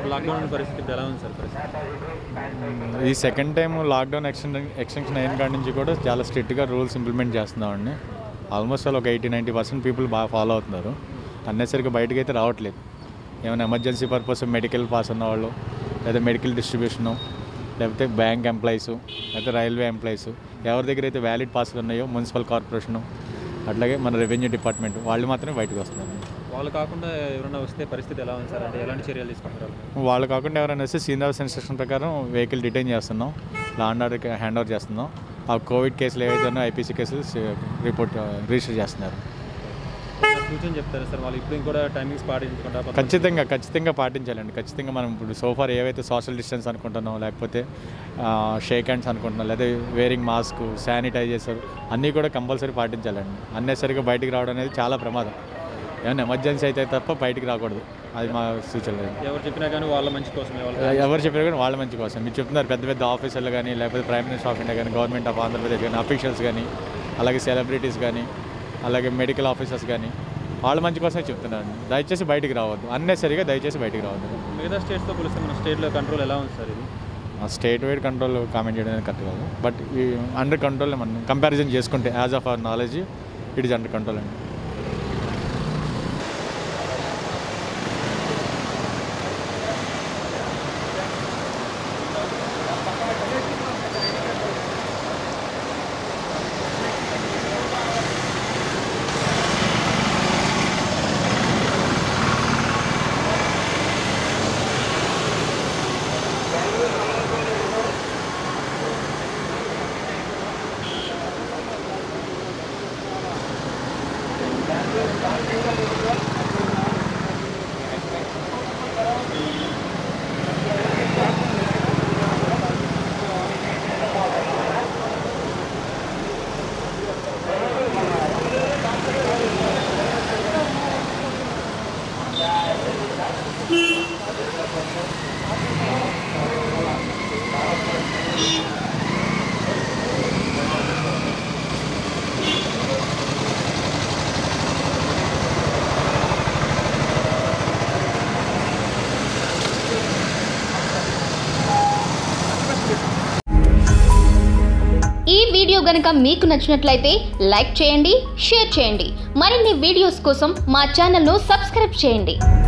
Lockdown పరిస్థితి ఇప్పుడు ఎలా ఉంది సార్ పరిస్థితి ఈ second time lockdown exten extension అయిన కాడి నుంచి కూడా చాలా స్ట్రిక్ట్గా రూల్స్ ఇంప్లిమెంట్ చేస్తున్నామండి ఆల్మోస్ట్ వాళ్ళు ఒక ఎయిటీ నైంటీ పర్సెంట్ పీపుల్ బాగా ఫాలో అవుతున్నారు అన్నెసరిగా బయటకు అయితే రావట్లేదు ఏమైనా ఎమర్జెన్సీ పర్పస్ మెడికల్ పాస్ ఉన్న వాళ్ళు లేదా మెడికల్ డిస్ట్రిబ్యూషను లేకపోతే బ్యాంక్ ఎంప్లాయీస్ లేకపోతే రైల్వే ఎంప్లాయీస్ ఎవరి దగ్గర అయితే వ్యాలిడ్ పాస్లు ఉన్నాయో మున్సిపల్ కార్పొరేషను అట్లాగే మన రెవెన్యూ డిపార్ట్మెంట్ వాళ్ళు మాత్రమే బయటకు వస్తున్నారు వాళ్ళు కాకుండా ఎవరైనా వస్తే పరిస్థితి ఎలా ఉంది సార్ అంటే ఎలాంటి చర్యలు తీసుకుంటారు వాళ్ళు? వాళ్ళు కాకుండా ఎవరైనా వస్తే సీనియర్స్ ఇన్స్ట్రక్షన్ ప్రకారం వెహికల్ డిటైన్ చేస్తున్నాం లాండ్ ఆర్డర్కి హ్యాండ్ ఓవర్ చేస్తున్నాం ఆ కోవిడ్ కేసులు ఏవైతే ఉన్నాయో ఐపీసీ కేసులు రిపోర్ట్ రిజిస్టర్ చేస్తున్నారు ఏమైనా సూచన చెప్తారా సార్ వాళ్ళు ఇప్పుడు కూడా టైమింగ్స్ పాటించకుండా కొంతమంది- ఖచ్చితంగా ఖచ్చితంగా పాటించాలండి ఖచ్చితంగా మనం ఇప్పుడు సోఫార్ ఏవైతే సోషల్ డిస్టెన్స్ అనుకుంటున్నాం లేకపోతే షేక్ హ్యాండ్స్ అనుకుంటున్నాం లేదా వేరింగ్ మాస్క్ శానిటైజేషన్ అన్నీ కూడా కంపల్సరీ పాటించాలండి అన్నెసరిగా బయటికి రావడం అనేది చాలా ప్రమాదం ఏమైనా ఎమర్జెన్సీ అయితే తప్ప బయటికి రాకూడదు అది మా సూచన లేదు ఎవరు చెప్పినా కానీ వాళ్ళ మంచి కోసమే వాళ్ళు ఎవరు చెప్పారు కానీ వాళ్ళ మంచి కోసం మీరు చెప్తున్నారు పెద్ద పెద్ద ఆఫీసర్లు కానీ లేకపోతే ప్రైమ్ మినిస్టర్ ఆఫ్ ఇండియా కానీ గవర్నమెంట్ ఆఫ్ ఆంధ్రప్రదేశ్ కానీ అఫీషియల్స్ కానీ అలాగే సెలబ్రిటీస్ కానీ అలాగే మెడికల్ ఆఫీసర్స్ కానీ వాళ్ళ మంచి కోసమే చెప్తున్నాను దయచేసి బయటికి రావద్దు అన్నెసరిగా దయచేసి బయటికి రావద్దు మిగతా స్టేట్స్తో పోలిస్తే మన స్టేట్లో కంట్రోల్ ఎలా ఉంది సార్ ఇది స్టేట్ వైడ్ కంట్రోల్ కామెంట్ చేయడం అనేది కరెక్ట్ కాదు బట్ ఈ అండర్ కంట్రోల్ మనం కంపారిజన్ చేసుకుంటే as of our knowledge it is under control అండి ఈ వీడియో గనుక మీకు నచ్చినట్లయితే లైక్ చేయండి షేర్ చేయండి మరిన్ని వీడియోస్ కోసం మా ఛానల్ను సబ్స్క్రైబ్ చేయండి